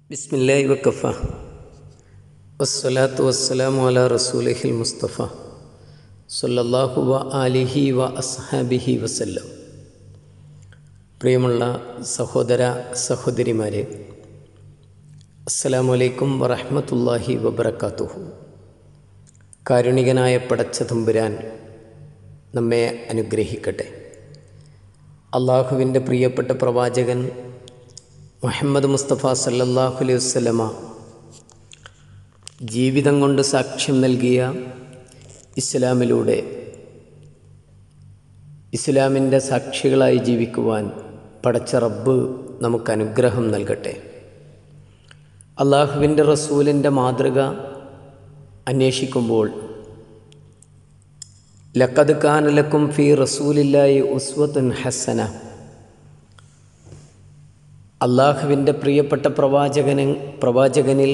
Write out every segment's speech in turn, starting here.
ബിസ്മില്ലാഹി വക്കഫ വസ്സലാത്തു വസ്സലാമു അല റസൂലിഹിൽ മുസ്തഫ സല്ലല്ലാഹു വ ആലിഹി വ അസ്ഹാബിഹി വസല്ലം പ്രിയമുള്ള സഹോദര സഹോദരിമാരെ അസ്സലാമു അലൈക്കും വറഹ്മത്തുള്ളാഹി വബറകാതുഹു കാരുണികനായ പടച്ച തമ്പുരാൻ നമ്മെ അനുഗ്രഹിക്കട്ടെ അള്ളാഹുവിൻ്റെ പ്രിയപ്പെട്ട പ്രവാചകൻ മുഹമ്മദ് മുസ്തഫ സല്ലല്ലാഹു അലൈഹി വസല്ലമ ജീവിതം കൊണ്ട് സാക്ഷ്യം നൽകിയ ഇസ്ലാമിലൂടെ ഇസ്ലാമിൻ്റെ സാക്ഷികളായി ജീവിക്കുവാൻ പടച്ച റബ്ബ് നമുക്ക് അനുഗ്രഹം നൽകട്ടെ അള്ളാഹുവിൻ്റെ റസൂലിൻ്റെ മാതൃക അന്വേഷിക്കുമ്പോൾ ലക്കത് കാനലക്കും ഫി റസൂലില്ലായി ഉസ്വത്തുൻ ഹസന അള്ളാഹുവിൻ്റെ പ്രിയപ്പെട്ട പ്രവാചകന് പ്രവാചകനിൽ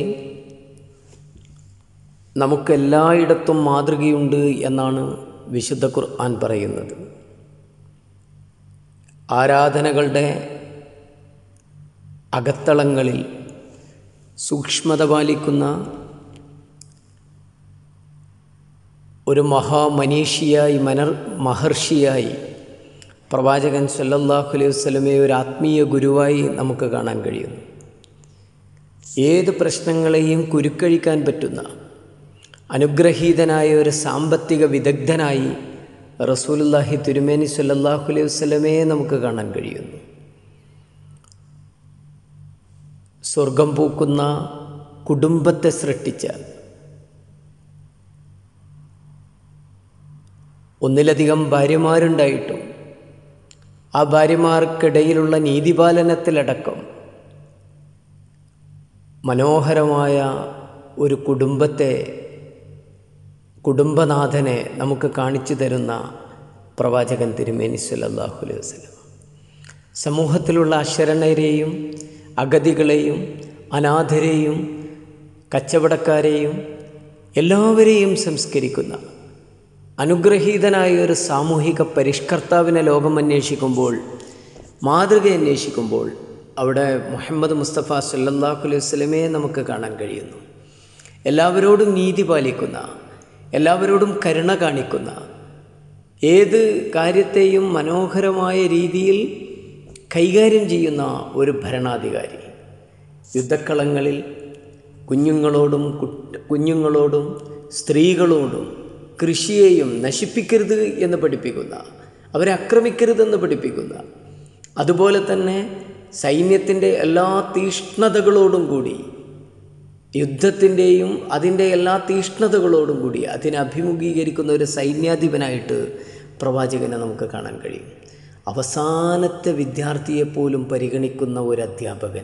നമുക്കെല്ലായിടത്തും മാതൃകയുണ്ട് എന്നാണ് വിശുദ്ധ ഖുർആൻ പറയുന്നത് ആരാധനകളുടെ അകത്തളങ്ങളിൽ സൂക്ഷ്മത പാലിക്കുന്ന ഒരു മഹാമനീഷിയായി മനർ മഹർഷിയായി പ്രവാചകൻ സല്ലല്ലാഹു അലൈഹി വസല്ലമയെ ഒരു ആത്മീയ ഗുരുവായി നമുക്ക് കാണാൻ കഴിയുന്നു ഏത് പ്രശ്നങ്ങളെയും കുരുക്കഴിക്കാൻ പറ്റുന്ന അനുഗ്രഹീതനായ ഒരു സാമ്പത്തിക വിദഗ്ധനായി റസൂലുല്ലാഹി തിരുമേനി സല്ലല്ലാഹു അലൈഹി വസല്ലമയെ നമുക്ക് കാണാൻ കഴിയുന്നു സ്വർഗം പൂക്കുന്ന കുടുംബത്തെ സൃഷ്ടിച്ച ഒന്നിലധികം ഭാര്യമാരുണ്ടായിട്ടും ആ ഭാര്യമാർക്കിടയിലുള്ള നീതിപാലനത്തിലടക്കം മനോഹരമായ ഒരു കുടുംബത്തെ കുടുംബനാഥനെ നമുക്ക് കാണിച്ചു തരുന്ന പ്രവാചകൻ തിരുമേനി സല്ലല്ലാഹു അലൈഹി വസല്ലം സമൂഹത്തിലുള്ള അശരണരെയും അഗതികളെയും അനാഥരെയും കച്ചവടക്കാരെയും എല്ലാവരെയും സംസ്കരിക്കുന്ന അനുഗ്രഹീതനായ ഒരു സാമൂഹിക പരിഷ്കർത്താവിനെ ലോകം അന്വേഷിക്കുമ്പോൾ മാതൃക അന്വേഷിക്കുമ്പോൾ അവിടെ മുഹമ്മദ് മുസ്തഫ സല്ലല്ലാഹു അലൈഹി വസല്ലമയെ നമുക്ക് കാണാൻ കഴിയുന്നു എല്ലാവരോടും നീതി പാലിക്കുന്ന എല്ലാവരോടും കരുണ കാണിക്കുന്ന ഏത് കാര്യത്തെയും മനോഹരമായ രീതിയിൽ കൈകാര്യം ചെയ്യുന്ന ഒരു ഭരണാധികാരി യുദ്ധക്കളങ്ങളിൽ കുഞ്ഞുങ്ങളോടും കുഞ്ഞുങ്ങളോടും സ്ത്രീകളോടും കൃഷിയെയും നശിപ്പിക്കരുത് എന്ന് പഠിപ്പിക്കുന്ന അവരെ ആക്രമിക്കരുതെന്ന് പഠിപ്പിക്കുന്ന അതുപോലെ തന്നെ സൈന്യത്തിൻ്റെ എല്ലാ തീഷ്ണതകളോടും കൂടി യുദ്ധത്തിൻ്റെയും അതിൻ്റെ എല്ലാ തീഷ്ണതകളോടും കൂടി അതിനെ അഭിമുഖീകരിക്കുന്ന ഒരു സൈന്യാധിപനായിട്ട് പ്രവാചകനെ നമുക്ക് കാണാൻ കഴിയും അവസാനത്തെ വിദ്യാർത്ഥിയെപ്പോലും പരിഗണിക്കുന്ന ഒരു അധ്യാപകൻ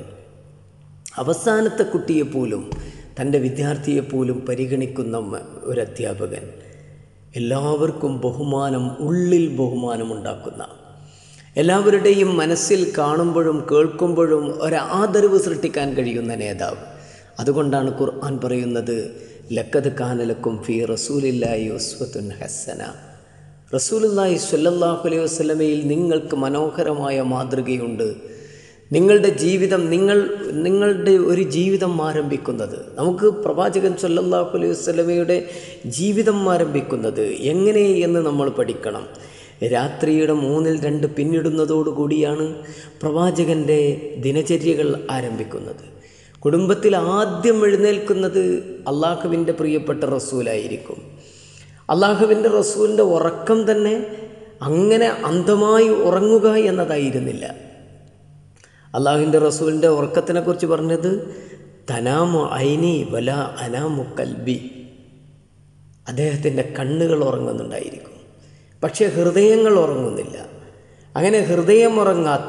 അവസാനത്തെ കുട്ടിയെപ്പോലും തൻ്റെ വിദ്യാർത്ഥിയെപ്പോലും പരിഗണിക്കുന്ന ഒരു അധ്യാപകൻ എല്ലാവർക്കും ബഹുമാനം ഉള്ളിൽ ബഹുമാനമുണ്ടാക്കുന്ന എല്ലാവരുടെയും മനസ്സിൽ കാണുമ്പോഴും കേൾക്കുമ്പോഴും ഒരാദരവ് സൃഷ്ടിക്കാൻ കഴിയുന്ന നേതാവ് അതുകൊണ്ടാണ് ഖുർആൻ പറയുന്നത് ലക്കത് കാനലക്കും ഫി റസൂലില്ലായി ഉസ്വത്തുൻ ഹസന റസൂലുല്ലാഹി സ്വല്ലല്ലാഹു അലൈഹി വസല്ലമയിൽ നിങ്ങൾക്ക് മനോഹരമായ മാതൃകയുണ്ട് നിങ്ങളുടെ ജീവിതം നിങ്ങൾ നിങ്ങളുടെ ഒരു ജീവിതം ആരംഭിക്കുന്നത് നമുക്ക് പ്രവാചകൻ സല്ലല്ലാഹു അലൈഹി വസല്ലമയുടെ ജീവിതം ആരംഭിക്കുന്നത് എങ്ങനെ എന്ന് നമ്മൾ പഠിക്കണം രാത്രിയുടെ മൂന്നിൽ രണ്ട് പിന്നിടുന്നതോടുകൂടിയാണ് പ്രവാചകൻ്റെ ദിനചര്യകൾ ആരംഭിക്കുന്നത് കുടുംബത്തിൽ ആദ്യം എഴുന്നേൽക്കുന്നത് അള്ളാഹുവിൻ്റെ പ്രിയപ്പെട്ട റസൂലായിരിക്കും അള്ളാഹുവിൻ്റെ റസൂലിൻ്റെ ഉറക്കം തന്നെ അങ്ങനെ അന്ധമായി ഉറങ്ങുക എന്നതായിരുന്നില്ല അള്ളാഹുവിൻ്റെ റസൂലിൻ്റെ ഉറക്കത്തിനെ കുറിച്ച് പറഞ്ഞത് തനാമു ഐനി വല അനാമു കൽബി അദ്ദേഹത്തിൻ്റെ കണ്ണുകൾ ഉറങ്ങുന്നുണ്ടായിരിക്കും പക്ഷേ ഹൃദയങ്ങൾ ഉറങ്ങുന്നില്ല അങ്ങനെ ഹൃദയം ഉറങ്ങാത്ത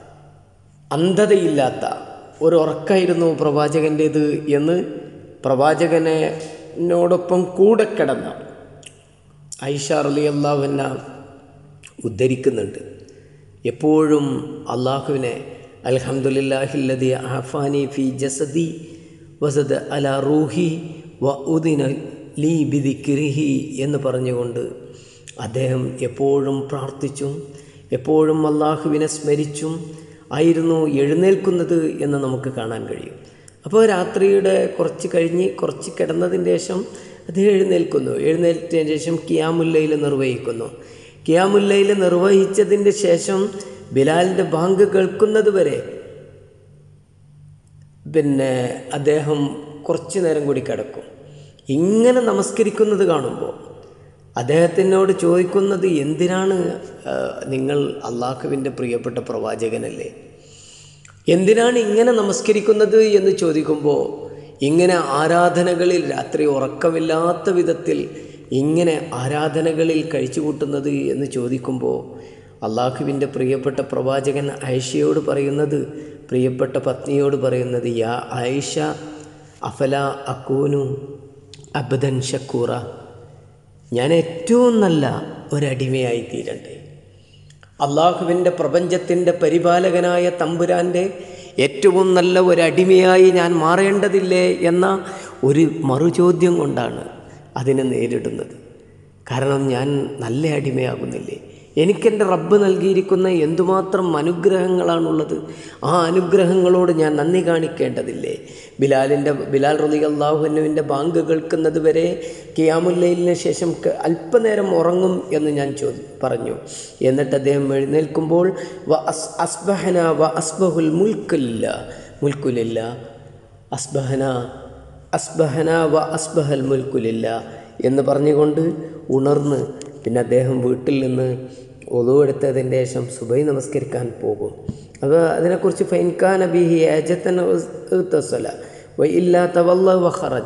അന്ധതയില്ലാത്ത ഒരു ഉറക്കമായിരുന്നു പ്രവാചകൻ്റേത് എന്ന് പ്രവാചകനോടൊപ്പം കൂടെ കിടന്ന ഐഷ അലി അള്ളാഹുവിന ഉദ്ധരിക്കുന്നുണ്ട് എപ്പോഴും അള്ളാഹുവിനെ അൽഹംദുലില്ലാഹില്ലതി ആഫാനി ഫി ജസദി വസദ് അല റൂഹി വ ഉദിന ലീ ബിദിക്കിരിഹി എന്ന് പറഞ്ഞുകൊണ്ട് അദ്ദേഹം എപ്പോഴും പ്രാർത്ഥിച്ചും എപ്പോഴും അള്ളാഹുവിനെ സ്മരിച്ചും ആയിരുന്നു എഴുന്നേൽക്കുന്നത് എന്ന് നമുക്ക് കാണാൻ കഴിയും അപ്പോൾ രാത്രിയുടെ കുറച്ച് കഴിഞ്ഞ് കുറച്ച് കിടന്നതിന് ശേഷം അദ്ദേഹം എഴുന്നേൽക്കുന്നു എഴുന്നേറ്റതിന് ശേഷം കിയാമുല്ലയിൽ നിർവഹിക്കുന്നു കിയാമുല്ലയിൽ നിർവഹിച്ചതിൻ്റെ ശേഷം ബിലാലിൻ്റെ ബാങ്ക് കേൾക്കുന്നത് വരെ പിന്നെ അദ്ദേഹം കുറച്ച് നേരം കൂടി കിടക്കും ഇങ്ങനെ നമസ്കരിക്കുന്നത് കാണുമ്പോൾ അദ്ദേഹത്തിനോട് ചോദിക്കുന്നത് എന്തിനാണ് ആ, നിങ്ങൾ അള്ളാഹുവിൻ്റെ പ്രിയപ്പെട്ട പ്രവാചകനല്ലേ എന്തിനാണ് ഇങ്ങനെ നമസ്കരിക്കുന്നത് എന്ന് ചോദിക്കുമ്പോൾ ഇങ്ങനെ ആരാധനകളിൽ രാത്രി ഉറക്കമില്ലാത്ത വിധത്തിൽ ഇങ്ങനെ ആരാധനകളിൽ കഴിച്ചു കൂട്ടുന്നത് എന്ന് ചോദിക്കുമ്പോൾ അള്ളാഹുവിൻ്റെ പ്രിയപ്പെട്ട പ്രവാചകൻ ആയിഷയോട് പറയുന്നത് പ്രിയപ്പെട്ട പത്നിയോട് പറയുന്നത് യാ ആയിഷ അഫല അക്കൂനു അബദൻ ഷക്കൂറ ഞാൻ ഏറ്റവും നല്ല ഒരടിമയായി തീരണ്ടേ അള്ളാഹുവിൻ്റെ പ്രപഞ്ചത്തിൻ്റെ പരിപാലകനായ തമ്പുരാൻ്റെ ഏറ്റവും നല്ല ഒരടിമയായി ഞാൻ മാറേണ്ടതില്ലേ എന്ന ഒരു മറുചോദ്യം കൊണ്ടാണ് അതിനെ നേരിടുന്നത് കാരണം ഞാൻ നല്ല അടിമയാകുന്നില്ലേ എനിക്കെൻ്റെ റബ്ബ് നൽകിയിരിക്കുന്ന എന്തുമാത്രം അനുഗ്രഹങ്ങളാണുള്ളത് ആ അനുഗ്രഹങ്ങളോട് ഞാൻ നന്ദി കാണിക്കേണ്ടതില്ലേ ബിലാലിൻ്റെ ബിലാൽ റലി അള്ളാഹുവിൻ്റെ ബാങ്ക് കേൾക്കുന്നത് വരെ കിയാമുല്ലയിലിന് ശേഷം ക- അല്പനേരം ഉറങ്ങും എന്ന് ഞാൻ ചോദി പറഞ്ഞു എന്നിട്ട് അദ്ദേഹം എഴുന്നേൽക്കുമ്പോൾ വ അസ് അസ്ബഹന വ അസ്ബഹുൽ മുൽക്കില്ല മുൽക്കുലില്ല അസ്ബഹന അസ്ബഹന വ അസ്ബഹൽ മുൽക്കുലില്ല എന്ന് പറഞ്ഞുകൊണ്ട് ഉണർന്ന് പിന്നെ അദ്ദേഹം വീട്ടിൽ നിന്ന് ഒതുവെടുത്തതിൻ്റെ ശേഷം സുബൈ നമസ്കരിക്കാൻ പോകും അപ്പോൾ അതിനെക്കുറിച്ച് ഫൈൻഖാൻ അബിഹി ഏജത്തൻ തസ്വല ഇല്ലാത്ത വല്ല വഹറജ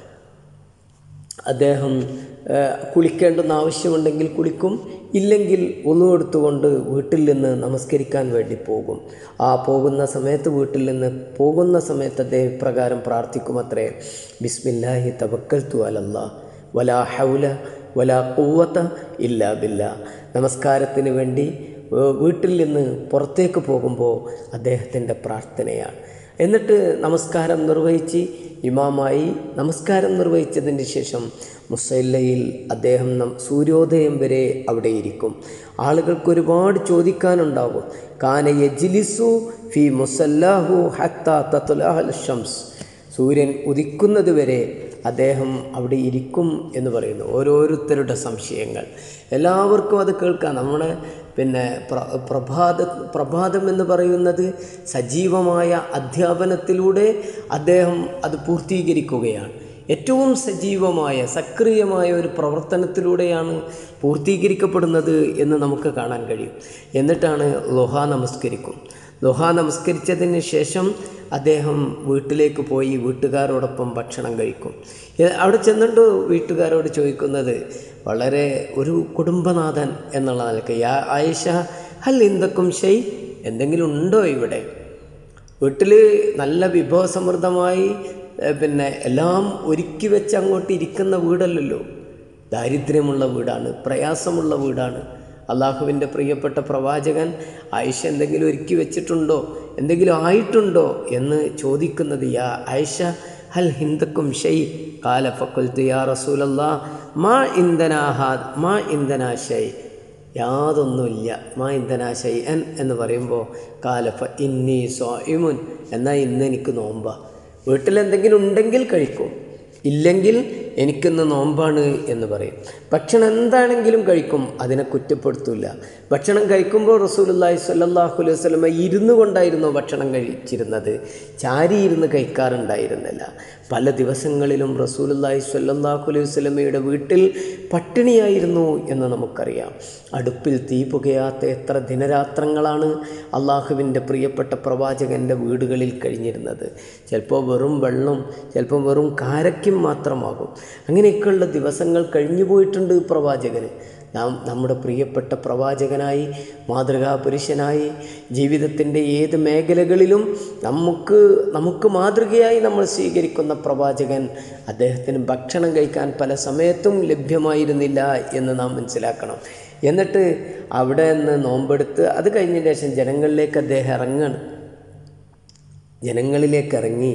അദ്ദേഹം ആ, കുളിക്കേണ്ടുന്ന ആവശ്യമുണ്ടെങ്കിൽ കുളിക്കും ഇല്ലെങ്കിൽ ഒന്നു എടുത്തുകൊണ്ട് വീട്ടിൽ നിന്ന് നമസ്കരിക്കാൻ വേണ്ടി പോകും ആ പോകുന്ന സമയത്ത് വീട്ടിൽ നിന്ന് പോകുന്ന സമയത്ത് അദ്ദേഹം ഇപ്രകാരം പ്രാർത്ഥിക്കുമത്രേ ബിസ്മില്ലാഹി തവക്കൽത്തു അലല്ലാ വലാ ഹൗല വലാ കൂവത്ത ഇല്ലാ ബില്ല നമസ്കാരത്തിന് വേണ്ടി ഏ, വീട്ടിൽ നിന്ന് പുറത്തേക്ക് പോകുമ്പോൾ അദ്ദേഹത്തിൻ്റെ പ്രാർത്ഥനയാണ് എന്നിട്ട് നമസ്കാരം നിർവഹിച്ച് ഇമാമായി നമസ്കാരം നിർവഹിച്ചതിന് ശേഷം മുസല്ലയിൽ അദ്ദേഹം നം സൂര്യോദയം വരെ അവിടെ ഇരിക്കും ആളുകൾക്ക് ഒരുപാട് ചോദിക്കാനുണ്ടാകും കാന യജ്ലിസു ഫി മുസല്ലാഹു ഹത്ത തത്തുലാഹൽ ഷംസ് സൂര്യൻ ഉദിക്കുന്നത് വരെ അദ്ദേഹം അവിടെ ഇരിക്കും എന്ന് പറയുന്നു ഓരോരുത്തരുടെ സംശയങ്ങൾ എല്ലാവർക്കും അത് കേൾക്കാം നമ്മുടെ പിന്നെ പ്ര പ്രഭാത പ്രഭാതം എന്ന് പറയുന്നത് സജീവമായ അധ്യാപനത്തിലൂടെ അദ്ദേഹം അത് പൂർത്തീകരിക്കുകയാണ് ഏറ്റവും സജീവമായ സക്രിയമായ ഒരു പ്രവർത്തനത്തിലൂടെയാണ് പൂർത്തീകരിക്കപ്പെടുന്നത് എന്ന് നമുക്ക് കാണാൻ കഴിയും എന്നിട്ടാണ് ലോഹ നമസ്കരിക്കും ലോഹ നമസ്കരിച്ചതിന് ശേഷം അദ്ദേഹം വീട്ടിലേക്ക് പോയി വീട്ടുകാരോടൊപ്പം ഭക്ഷണം കഴിക്കും ഏ, അവിടെ ചെന്നിട്ട് വീട്ടുകാരോട് ചോദിക്കുന്നത് വളരെ ഒരു കുടുംബനാഥൻ എന്നുള്ള നിലയ്ക്ക് യാ ആയിഷ ഹൽ ഇന്ദക്കും ഷെയ് എന്തെങ്കിലും ഉണ്ടോ ഇവിടെ വീട്ടിൽ നല്ല വിഭവസമൃദ്ധമായി ഏ, പിന്നെ എല്ലാം ഒരുക്കി വെച്ച് അങ്ങോട്ട് ഇരിക്കുന്ന വീടല്ലല്ലോ ദാരിദ്ര്യമുള്ള വീടാണ് പ്രയാസമുള്ള വീടാണ് അള്ളാഹുവിൻ്റെ പ്രിയപ്പെട്ട പ്രവാചകൻ ആയിഷ എന്തെങ്കിലും ഒരുക്കി വെച്ചിട്ടുണ്ടോ എന്തെങ്കിലും ആയിട്ടുണ്ടോ എന്ന് ചോദിക്കുന്നത് യാ ആയിഷ ഹൽ ഹിന്ദക്കും ഷെയ് കാല ഫക്കുൽത്ത് യാ റസൂലല്ലാ മാ ഇന്ധനാഹാ മാ ഇന്ധനാ ഷെയ് യാതൊന്നുമില്ല മാ ഇന്ധനാ ഷെയ് എൻ എന്ന് പറയുമ്പോൾ കാലഫ ഇന്നി സ്വായിമുൻ എന്നാൽ ഇന്ന് എനിക്ക് നോമ്പ വീട്ടിലെന്തെങ്കിലും ഉണ്ടെങ്കിൽ കഴിക്കും ഇല്ലെങ്കിൽ എനിക്കിന്ന് നോമ്പാണ് എന്ന് പറയും ഭക്ഷണം എന്താണെങ്കിലും കഴിക്കും അതിനെ കുറ്റപ്പെടുത്തില്ല ഭക്ഷണം കഴിക്കുമ്പോൾ റസൂലുള്ളാഹി സ്വല്ലല്ലാഹു അലൈഹി വസല്ലമ ഇരുന്നു കൊണ്ടായിരുന്നു ഭക്ഷണം കഴിച്ചിരുന്നത് ചാരി ഇരുന്ന് കഴിക്കാറുണ്ടായിരുന്നില്ല പല ദിവസങ്ങളിലും റസൂലുള്ളാഹി സ്വല്ലല്ലാഹു അലൈഹി വസല്ലമയുടെ വീട്ടിൽ പട്ടിണിയായിരുന്നു എന്ന് നമുക്കറിയാം അടുപ്പിൽ തീ പുകയാത്ത എത്ര ദിനരാത്രങ്ങളാണ് അള്ളാഹുവിൻ്റെ പ്രിയപ്പെട്ട പ്രവാചകൻ്റെ വീടുകളിൽ കഴിഞ്ഞിരുന്നത് ചിലപ്പോൾ വെറും വെള്ളം ചിലപ്പോൾ വെറും കാരയ്ക്കും മാത്രമാകും അങ്ങനെയൊക്കെയുള്ള ദിവസങ്ങൾ കഴിഞ്ഞു പോയിട്ടുണ്ട് പ്രവാചകന് നാം നമ്മുടെ പ്രിയപ്പെട്ട പ്രവാചകനായി മാതൃകാ പുരുഷനായി ജീവിതത്തിൻ്റെ ഏത് മേഖലകളിലും നമുക്ക് നമുക്ക് മാതൃകയായി നമ്മൾ സ്വീകരിക്കുന്ന പ്രവാചകൻ അദ്ദേഹത്തിന് ഭക്ഷണം കഴിക്കാൻ പല സമയത്തും ലഭ്യമായിരുന്നില്ല എന്ന് നാം മനസ്സിലാക്കണം എന്നിട്ട് അവിടെ നിന്ന് നോമ്പെടുത്ത് അത് കഴിഞ്ഞ ശേഷം ജനങ്ങളിലേക്ക് അദ്ദേഹം ഇറങ്ങണം ജനങ്ങളിലേക്ക് ഇറങ്ങി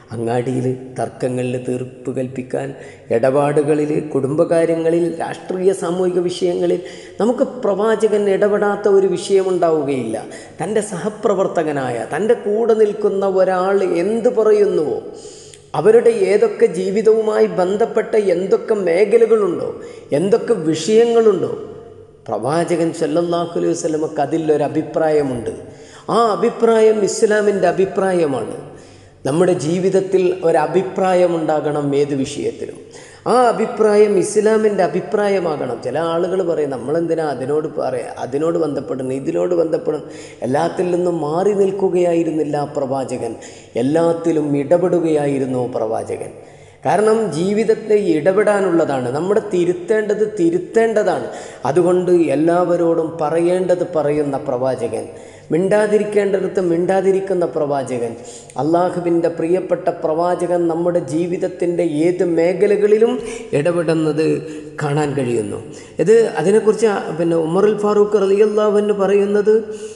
അങ്ങാടിയിൽ തർക്കങ്ങളിൽ തീർപ്പ് കൽപ്പിക്കാൻ ഇടപാടുകളിൽ കുടുംബകാര്യങ്ങളിൽ രാഷ്ട്രീയ സാമൂഹിക വിഷയങ്ങളിൽ നമുക്ക് പ്രവാചകൻ ഇടപെടാത്ത ഒരു വിഷയമുണ്ടാവുകയില്ല തൻ്റെ സഹപ്രവർത്തകനായ തൻ്റെ കൂടെ നിൽക്കുന്ന ഒരാൾ എന്ത് പറയുന്നുവോ അവരുടെ ഏതൊക്കെ ജീവിതവുമായി ബന്ധപ്പെട്ട എന്തൊക്കെ മേഖലകളുണ്ടോ എന്തൊക്കെ വിഷയങ്ങളുണ്ടോ പ്രവാചകൻ സല്ലല്ലാഹു അലൈഹി വസല്ലമക്ക് അതിലൊരു അഭിപ്രായമുണ്ട് ആ അഭിപ്രായം ഇസ്ലാമിൻ്റെ അഭിപ്രായമാണ് നമ്മുടെ ജീവിതത്തിൽ ഒരഭിപ്രായം ഉണ്ടാകണം ഏത് വിഷയത്തിലും ആ അഭിപ്രായം ഇസ്ലാമിൻ്റെ അഭിപ്രായമാകണം ചില ആളുകൾ പറയും നമ്മളെന്തിനാ അതിനോട് പറയാം അതിനോട് ബന്ധപ്പെടുന്നു ഇതിനോട് ബന്ധപ്പെടുന്നു എല്ലാത്തിൽ നിന്നും മാറി നിൽക്കുകയായിരുന്നില്ല ആ പ്രവാചകൻ എല്ലാത്തിലും ഇടപെടുകയായിരുന്നു പ്രവാചകൻ കാരണം ജീവിതത്തെ ഇടപെടാനുള്ളതാണ് നമ്മുടെ തിരുത്തേണ്ടത് തിരുത്തേണ്ടതാണ് അതുകൊണ്ട് എല്ലാവരോടും പറയേണ്ടത് പറയുന്ന പ്രവാചകൻ മിണ്ടാതിരിക്കേണ്ടടുത്ത് മിണ്ടാതിരിക്കുന്ന പ്രവാചകൻ അള്ളാഹുവിൻ്റെ പ്രിയപ്പെട്ട പ്രവാചകൻ നമ്മുടെ ജീവിതത്തിൻ്റെ ഏത് മേഖലകളിലും ഇടപെടുന്നത് കാണാൻ കഴിയുന്നു ഇത് അതിനെക്കുറിച്ച് പിന്നെ ഉമറുൽ ഫാറൂഖ് റലിയല്ലാവെന്ന് പറയുന്നത്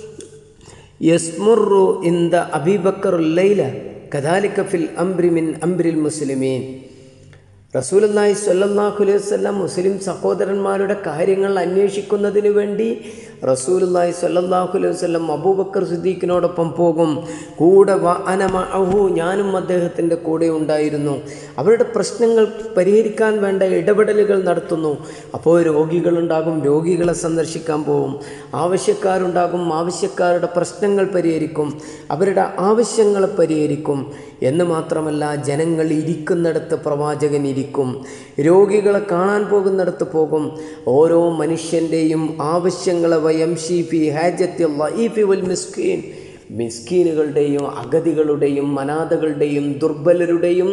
യസ്മുറു ഇൻ ദ അബിബക്കർ ലൈല കദാലിക ഫിൽ അംബ്രി മിൻ അംബ്രിൽ മുസ്ലിമീൻ റസൂലല്ലാഹി സ്വല്ലല്ലാഹു അലൈഹി വസല്ലം മുസ്ലിം സഹോദരന്മാരുടെ കാര്യങ്ങൾ അന്വേഷിക്കുന്നതിന് വേണ്ടി റസൂലുല്ലാഹി സ്വല്ലല്ലാഹു അലൈഹി വസല്ലം അബൂബക്കർ സിദ്ദീഖിനോടൊപ്പം പോകും കൂടെ വ അനമഅഹു ഞാനും അദ്ദേഹത്തിൻ്റെ കൂടെ ഉണ്ടായിരുന്നു അവരുടെ പ്രശ്നങ്ങൾ പരിഹരിക്കാൻ വേണ്ട ഇടപെടലുകൾ നടത്തുന്നു അപ്പോൾ രോഗികളുണ്ടാകും രോഗികളെ സന്ദർശിക്കാൻ പോകും ആവശ്യക്കാരുണ്ടാകും ആവശ്യക്കാരുടെ പ്രശ്നങ്ങൾ പരിഹരിക്കും അവരുടെ ആവശ്യങ്ങളെ പരിഹരിക്കും എന്ന് മാത്രമല്ല ജനങ്ങൾ ഇരിക്കുന്നിടത്ത് പ്രവാചകൻ ഇരിക്കും രോഗികളെ കാണാൻ പോകുന്നിടത്ത് പോകും ഓരോ മനുഷ്യൻ്റെയും ആവശ്യങ്ങളെ വയം ഷീഫി ഹാജത്തി ലഈഫി വൽ മിസ്കീൻ മിസ്കീനുകളുടെയും അഗതികളുടെയും അനാഥകളുടെയും ദുർബലരുടെയും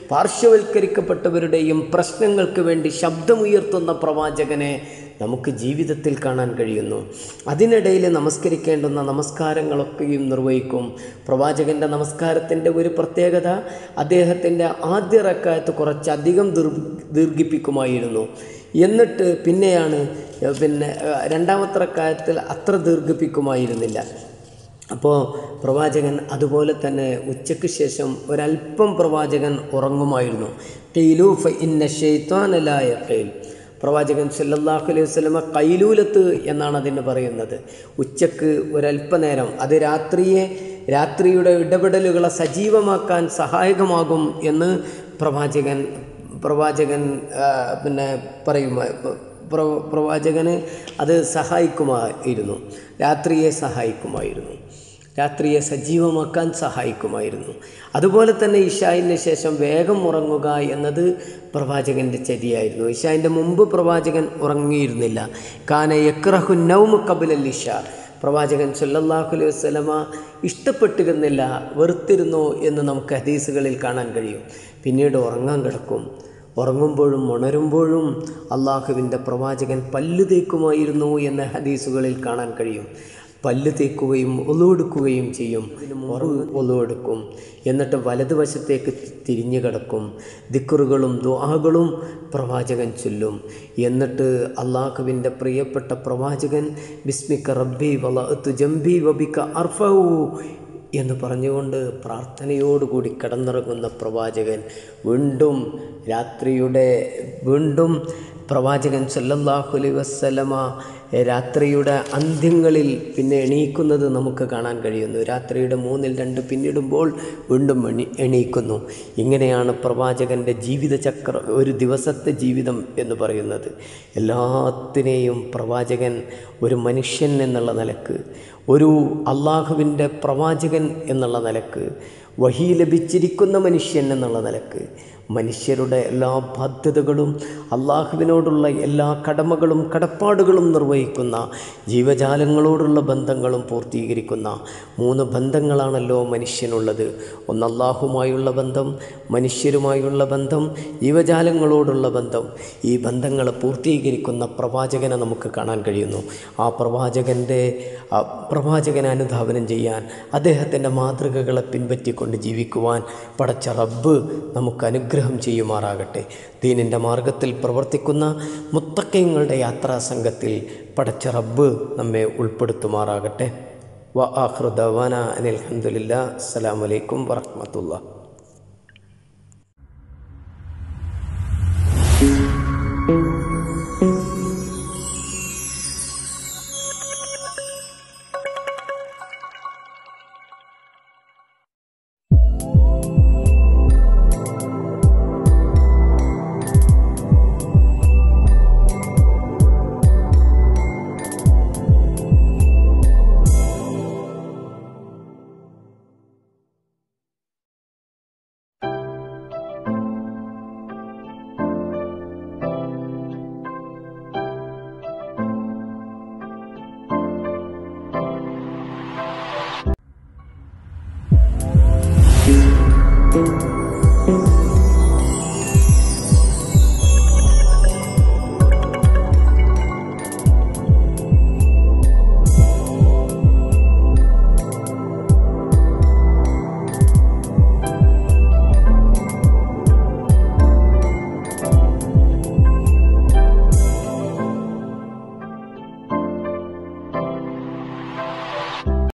പാർശ്വവൽക്കരിക്കപ്പെട്ടവരുടെയും പ്രശ്നങ്ങൾക്ക് വേണ്ടി ശബ്ദമുയർത്തുന്ന പ്രവാചകനെ നമുക്ക് ജീവിതത്തിൽ കാണാൻ കഴിയുന്നു അതിനിടയിൽ നമസ്കരിക്കേണ്ടുന്ന നമസ്കാരങ്ങളൊക്കെയും നിർവഹിക്കും പ്രവാചകൻ്റെ നമസ്കാരത്തിൻ്റെ ഒരു പ്രത്യേകത അദ്ദേഹത്തിൻ്റെ ആദ്യ റക്കായത്ത് കുറച്ചധികം ദീർ ദീർഘിപ്പിക്കുമായിരുന്നു എന്നിട്ട് പിന്നെയാണ് പിന്നെ രണ്ടാമത്തെ റക്കായത്തിൽ അത്ര ദീർഘിപ്പിക്കുമായിരുന്നില്ല അപ്പോൾ പ്രവാചകൻ അതുപോലെ തന്നെ ഉച്ചയ്ക്ക് ശേഷം ഒരല്പം പ്രവാചകൻ ഉറങ്ങുമായിരുന്നു കെയിലൂഫ ഇന്ന ഷെയ്ത്താനലായ കെയിൽ പ്രവാചകൻ സല്ലല്ലാഹു അലൈഹി വസല്ലമ കൈലൂലത്ത് എന്നാണ് അതിന് പറയുന്നത് ഉച്ചക്ക് ഒരല്പനേരം അത് രാത്രിയെ രാത്രിയുടെ ഇടപെടലുകളെ സജീവമാക്കാൻ സഹായകമാകും എന്ന് പ്രവാചകൻ പ്രവാചകൻ ആ, പിന്നെ പറയുമ പ്ര പ്രവാചകന് അത് സഹായിക്കുമായിരുന്നു രാത്രിയെ സഹായിക്കുമായിരുന്നു രാത്രിയെ സജീവമാക്കാൻ സഹായിക്കുമായിരുന്നു അതുപോലെ തന്നെ ഇഷായിന് ശേഷം വേഗം ഉറങ്ങുക എന്നത് പ്രവാചകൻ്റെ ചര്യയായിരുന്നു ഇഷായിൻ്റെ മുമ്പ് പ്രവാചകൻ ഉറങ്ങിയിരുന്നില്ല കാന യക്രഹു നൗമു കബുലൽ ഇഷ പ്രവാചകൻ സല്ലല്ലാഹു അലൈഹി വസല്ലമ ഇഷ്ടപ്പെട്ടിരുന്നില്ല വെറുത്തിരുന്നു എന്ന് നമുക്ക് ഹദീസുകളിൽ കാണാൻ കഴിയും പിന്നീട് ഉറങ്ങാൻ കിടക്കും ഉറങ്ങുമ്പോഴും ഉണരുമ്പോഴും അള്ളാഹുവിൻ്റെ പ്രവാചകൻ പല്ല് തേക്കുമായിരുന്നു എന്ന് ഹദീസുകളിൽ കാണാൻ കഴിയും പല്ല് തേക്കുകയും ഒലുവെടുക്കുകയും ചെയ്യും ഒലുവെടുക്കും എന്നിട്ട് വലതുവശത്തേക്ക് തിരിഞ്ഞു കിടക്കും ദിക്കറുകളും ദുആകളും പ്രവാചകൻ ചൊല്ലും എന്നിട്ട് അള്ളാഹുവിൻ്റെ പ്രിയപ്പെട്ട പ്രവാചകൻ ബിസ്മിക്ക റബ്ബി വളഅത്തു ജംബി വബിക്ക അർഫഊ എന്ന് പറഞ്ഞുകൊണ്ട് പ്രാർത്ഥനയോടുകൂടി കിടന്നിറങ്ങുന്ന പ്രവാചകൻ വീണ്ടും രാത്രിയുടെ വീണ്ടും പ്രവാചകൻ സല്ലല്ലാഹു അലൈഹി വസ്സലമ രാത്രിയുടെ അന്ത്യങ്ങളിൽ പിന്നെ എണീക്കുന്നത് നമുക്ക് കാണാൻ കഴിയുന്നു രാത്രിയുടെ മൂന്നിൽ രണ്ട് പിന്നിടുമ്പോൾ വീണ്ടും എണീ എണീക്കുന്നു ഇങ്ങനെയാണ് പ്രവാചകൻ്റെ ജീവിതചക്ര ഒരു ദിവസത്തെ ജീവിതം എന്ന് പറയുന്നത് എല്ലാത്തിനെയും പ്രവാചകൻ ഒരു മനുഷ്യൻ എന്നുള്ള നിലക്ക് ഒരു അള്ളാഹുവിൻ്റെ പ്രവാചകൻ എന്നുള്ള നിലക്ക് വഹി ലഭിച്ചിരിക്കുന്ന മനുഷ്യൻ എന്നുള്ള നിലക്ക് മനുഷ്യരുടെ എല്ലാ ബാധ്യതകളും അള്ളാഹുവിനോടുള്ള എല്ലാ കടമകളും കടപ്പാടുകളും നിർവഹിക്കുന്ന ജീവജാലങ്ങളോടുള്ള ബന്ധങ്ങളും പൂർത്തീകരിക്കുന്ന മൂന്ന് ബന്ധങ്ങളാണല്ലോ മനുഷ്യനുള്ളത് ഒന്ന് അള്ളാഹുമായുള്ള ബന്ധം മനുഷ്യരുമായുള്ള ബന്ധം ജീവജാലങ്ങളോടുള്ള ബന്ധം ഈ ബന്ധങ്ങളെ പൂർത്തീകരിക്കുന്ന പ്രവാചകനെ നമുക്ക് കാണാൻ കഴിയുന്നു ആ പ്രവാചകൻ്റെ ആ പ്രവാചകനെ അനുധാവനം ചെയ്യാൻ അദ്ദേഹത്തിൻ്റെ മാതൃകകളെ പിൻപറ്റിക്കൊണ്ട് ജീവിക്കുവാൻ പടച്ച റബ്ബ് നമുക്ക് അനുഗ്രഹം ചെയ്യുമാറാകട്ടെ ദീനിൻ്റെ മാർഗത്തിൽ പ്രവർത്തിക്കുന്ന മുത്തക്കയങ്ങളുടെ യാത്രാ സംഘത്തിൽ പടച്ച റബ്ബ് നമ്മെ ഉൾപ്പെടുത്തുമാറാകട്ടെ വ ആഹ്റുദവാന അനിൽ അലഹമുല്ല അസ്സലാമലൈക്കും വറഹമത്തുള്ള ആമേൻ